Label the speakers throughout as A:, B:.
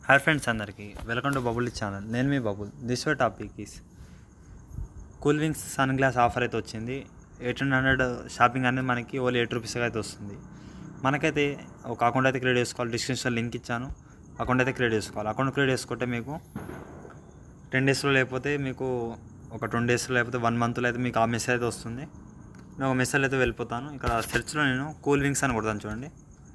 A: hi friends అందరికీ welcome to bubble channel నేను మీ bubble this way topic is Cool Wings sun glass offer అయితే వచ్చింది eighteen hundred shopping అనేది మనకి ఓన్లీ ఎయిట్ రూపీస్కి అయితే వస్తుంది మనకైతే ఒక అకౌంట్ అయితే క్రియేట్ చేసుకోవాలి డిస్క్రిప్షన్ లింక్ ఇచ్చాను అకౌంట్ అయితే క్రియేట్ చేసుకోవాలి అకౌంట్ క్రియేట్ చేసుకుంటే మీకు టెన్ డేస్లో లేకపోతే మీకు ఒక ట్వంటీ డేస్లో లేకపోతే వన్ మంత్లో అయితే మీకు ఆ మెసేజ్ అయితే వస్తుంది నేను ఒక మెసేజ్ అయితే వెళ్ళిపోతాను ఇక్కడ సెర్చ్లో నేను కూల్ వింగ్స్ అని కొడతాను చూడండి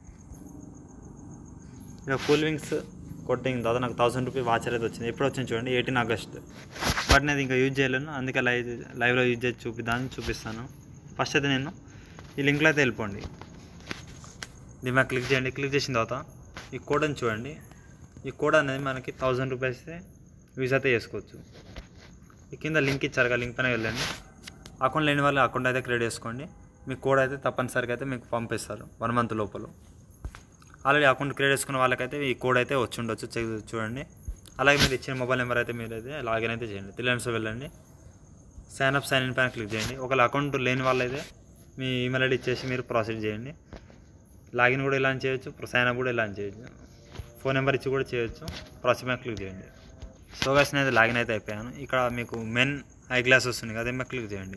A: ఇక కూల్ వింగ్స్ కొట్టింగ్ తర్వాత నాకు థౌసండ్ రూపీ వాచర్ అయితే వచ్చింది ఎప్పుడు వచ్చింది చూడండి ఎయిటీన్ ఆగస్ట్ బట్ నేను ఇంకా యూజ్ చేయలేను అందుకే లైవ్ లైవ్లో యూజ్ చేసి చూపిద్దామని చూపిస్తాను ఫస్ట్ అయితే నేను ఈ లింక్లో అయితే వెళ్ళిపోండి దీని మీద క్లిక్ చేయండి క్లిక్ చేసిన తర్వాత ఈ కోడ్ అని చూడండి ఈ కోడ్ అనేది మనకి థౌజండ్ రూపీస్ యూజ్ అయితే చేసుకోవచ్చు ఈ కింద లింక్ ఇచ్చారు కదా లింక్ పైన వెళ్ళండి అకౌంట్ లేని వాళ్ళు అకౌంట్ అయితే క్రియేట్ చేసుకోండి మీ కోడ్ అయితే తప్పనిసరిగా అయితే మీకు పంపిస్తారు వన్ మంత్ లోపల ఆల్రెడీ అకౌంట్ క్రియేట్ చేసుకున్న వాళ్ళకైతే ఈ కోడ్ అయితే వచ్చి ఉండొచ్చు చెక్ చూడండి అలాగే మీరు ఇచ్చిన మొబైల్ నెంబర్ అయితే మీరు అయితే లాగిన్ అయితే చేయండి తెలియన్స్ వెళ్ళండి సైన్ అప్ సైన్ ఇన్ పైన క్లిక్ చేయండి ఒకవేళ అకౌంట్ లేని వాళ్ళైతే మీ ఈమెయిల్ ఐడి ఇచ్చేసి మీరు ప్రాసెస్ చేయండి లాగిన్ కూడా ఇలా చేయొచ్చు సైన్ అప్ కూడా ఇలా చేయొచ్చు ఫోన్ నెంబర్ ఇచ్చి కూడా చేయొచ్చు ప్రాసెస్ మీద క్లిక్ చేయండి సో గైస్ నేను అయితే లాగిన్ అయితే అయిపోయాను ఇక్కడ మీకు మెన్ ఐ గ్లాస్ వస్తుంది కదా మీద క్లిక్ చేయండి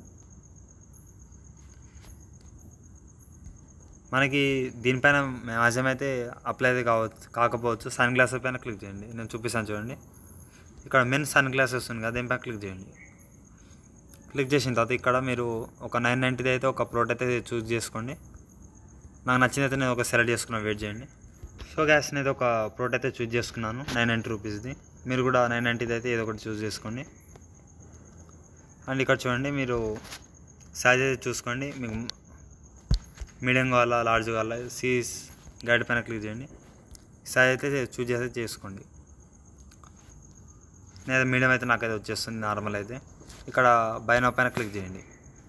A: మనకి దీనిపైన మ్యాక్సిమం అయితే అప్లై అయితే కావచ్చు కాకపోవచ్చు సన్ గ్లాసెస్ పైన క్లిక్ చేయండి నేను చూపిస్తాను చూడండి ఇక్కడ మెన్ సన్ గ్లాసెస్ వస్తుంది కదా దీనిపైన క్లిక్ చేయండి క్లిక్ చేసిన తర్వాత ఇక్కడ మీరు ఒక నైన్ నైంటీది అయితే ఒక ప్రోడక్ట్ అయితే చూస్ చేసుకోండి నాకు నచ్చింది అయితే నేను ఒక సెలెక్ట్ చేసుకున్నాను వెయిట్ చేయండి సో గ్యాస్ అనేది ఒక ప్రోడక్ట్ అయితే చూస్ చేసుకున్నాను నైన్ నైంటీ రూపీస్ది మీరు కూడా నైన్ నైంటీది అయితే ఏదో ఒకటి చూస్ చేసుకోండి అండ్ ఇక్కడ చూడండి మీరు సైజ్ అయితే చూసుకోండి మీకు మీడియం కావాలా లార్జ్ కావాలా సీస్ గైడ్ పైన క్లిక్ చేయండి సైజ్ అయితే చూజ్ చేసి చేసుకోండి నేను మీడియం అయితే నాకైతే వచ్చేస్తుంది నార్మల్ అయితే ఇక్కడ బైనా పైన క్లిక్ చేయండి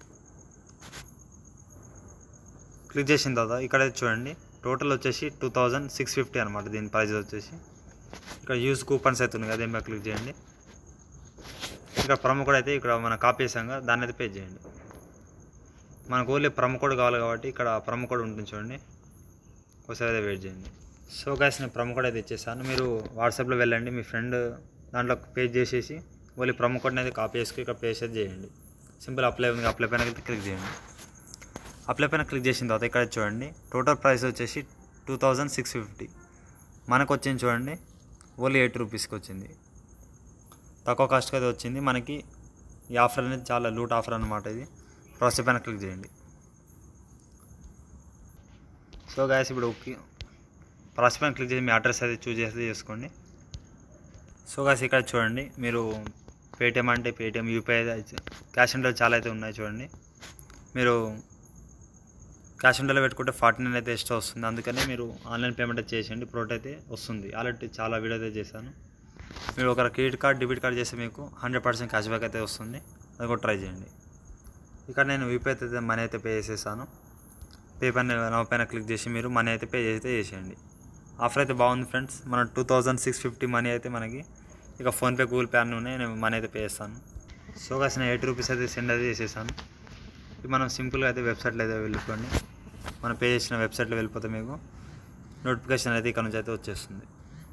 A: క్లిక్ చేసిన తర్వాత ఇక్కడ చూడండి టోటల్ వచ్చేసి టూ థౌజండ్ సిక్స్ ఫిఫ్టీ అనమాట దీని ప్రైస్ వచ్చేసి ఇక్కడ యూస్ కూపన్స్ అయితే ఉంది కదా దీని మీద క్లిక్ చేయండి ఇక్కడ ప్రొమో కోడ్ అయితే ఇక్కడ మనం కాపీ చేసాం కదా దాన్ని అయితే పే చేయండి మనకు ఓన్లీ ప్రొమో కోడ్ కావాలి కాబట్టి ఇక్కడ ప్రొమో కోడ్ ఉంటుంది చూడండి ఒకసారి అయితే వెయిట్ చేయండి సో గైస్ నేను ప్రొమో కోడ్ అయితే ఇచ్చేసాను మీరు వాట్సాప్లో వెళ్ళండి మీ ఫ్రెండ్ దాంట్లో పే చేసేసి ఓన్లీ ప్రొమో కోడ్ని అయితే కాపీ చేసుకుని ఇక్కడ పే చేసి చేయండి సింపుల్ అప్లై ఉంది అప్లై పైన అయితే క్లిక్ చేయండి అప్లై పైన క్లిక్ చేసిన తర్వాత ఇక్కడ చూడండి టోటల్ ప్రైస్ వచ్చేసి టూ థౌజండ్ సిక్స్ ఫిఫ్టీ మనకు వచ్చింది చూడండి ఓన్లీ ఎయిట్ రూపీస్కి వచ్చింది తక్కువ కాస్ట్కి అయితే వచ్చింది మనకి ఈ ఆఫర్ అనేది చాలా లూట్ ఆఫర్ అనమాట ఇది ప్రాసెస్ పైన క్లిక్ చేయండి సో గాయస్ ఇప్పుడు ఓకే ప్రాసెస్ పైన క్లిక్ చేసి మీ అడ్రస్ అయితే చూజ్ చేసి చేసుకోండి సో గాయస్ ఇక్కడ చూడండి మీరు పేటిఎం అంటే Paytm UPI cash on delivery చాలా అయితే ఉన్నాయి చూడండి మీరు క్యాష్ ఆన్ డెలివరీ పెట్టుకుంటే ఫార్టీ నైన్ అయితే ఎక్స్ట్రా వస్తుంది అందుకని మీరు ఆన్లైన్ పేమెంట్ అయితే చేసేయండి ప్రోడక్ట్ అయితే వస్తుంది ఆల్రెడీ చాలా వీడియో అయితే చేశాను మీరు ఒక క్రెడిట్ కార్డ్ డెబిట్ కార్డ్ చేస్తే మీకు హండ్రెడ్ పర్సెంట్ క్యాష్ బ్యాక్ అయితే వస్తుంది అది కూడా ట్రై చేయండి ఇక్కడ నేను యూపీఐ అయితే మనీ అయితే పే చేసేసాను పే పైన నా పైన క్లిక్ చేసి మీరు మనీ అయితే పే అయితే చేసేయండి ఆఫర్ అయితే బాగుంది ఫ్రెండ్స్ మన two thousand six fifty money అయితే మనకి ఇక ఫోన్పే గూగుల్ పే అన్నీ ఉన్నాయి నేను మనీ అయితే పే చేస్తాను సో కాసిన ఎయిటీ రూపీస్ అయితే సెండ్ అయితే చేసేసాను ఇది మనం సింపుల్గా అయితే వెబ్సైట్లో అయితే వెళ్ళిపోండి మనం పే చేసిన వెబ్సైట్లో వెళ్ళిపోతే మీకు నోటిఫికేషన్ అయితే ఇక్కడ నుంచి అయితే వచ్చేస్తుంది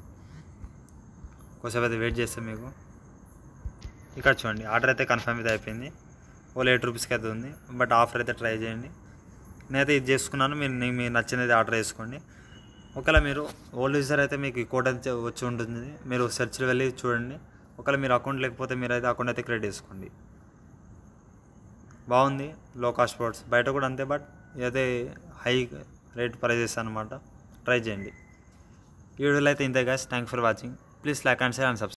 A: కొంచెం అయితే వెయిట్ చేస్తే మీకు ఇక్కడ చూడండి ఆర్డర్ అయితే కన్ఫర్మ్ అయితే అయిపోయింది ఓన్లీ ఎయిట్ రూపీస్కి అయితే ఉంది బట్ ఆఫర్ అయితే ట్రై చేయండి నేనైతే ఇది చేసుకున్నాను మీరు నీ- మీకు నచ్చింది అయితే ఆర్డర్ చేసుకోండి ఒకవేళ మీరు ఓల్డ్ యూజర్ అయితే మీకు ఈ కోడ్ అయితే వచ్చి ఉంటుంది మీరు సెర్చ్లో వెళ్ళి చూడండి ఒకవేళ మీరు అకౌంట్ లేకపోతే మీరు అయితే అకౌంట్ అయితే క్రియేట్ చేసుకోండి బాగుంది లో కాస్ట్ ప్రోడక్ట్స్ బయట కూడా అంతే బట్ ఇదైతే హై రేట్ ప్రైజెస్ అనమాట ట్రై చేయండి ఈ వీడియోలో అయితే ఇంతే guys thank for watching please like and share and subscribe